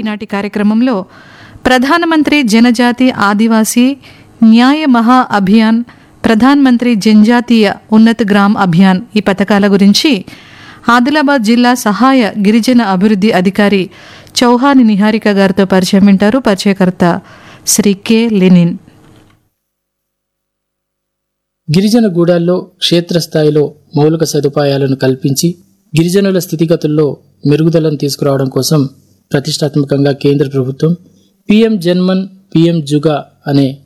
ఈనాటి కార్యక్రమంలో ప్రధానమంత్రి జనజాతి ఆదివాసీ న్యాయ మహా అభియాన్ ప్రధాన్ మంత్రి జనజాతీయ ఉన్నత గ్రామ్ అభియాన్ ఈ పథకాల గురించి ఆదిలాబాద్ జిల్లా సహాయ గిరిజన అభివృద్ధి అధికారి చౌహాని నిహారిక గారితో పరిచయం వింటారు పరిచయకర్త శ్రీ కె లెనిన్ గిరిజన గూడాల్లో క్షేత్రస్థాయిలో మౌలిక సదుపాయాలను కల్పించి గిరిజనుల స్థితిగతుల్లో మెరుగుదలను తీసుకురావడం కోసం ప్రతిష్టాత్మకంగా కేంద్ర ప్రభుత్వం పిఎం జన్మన్ పిఎం జుగా అనే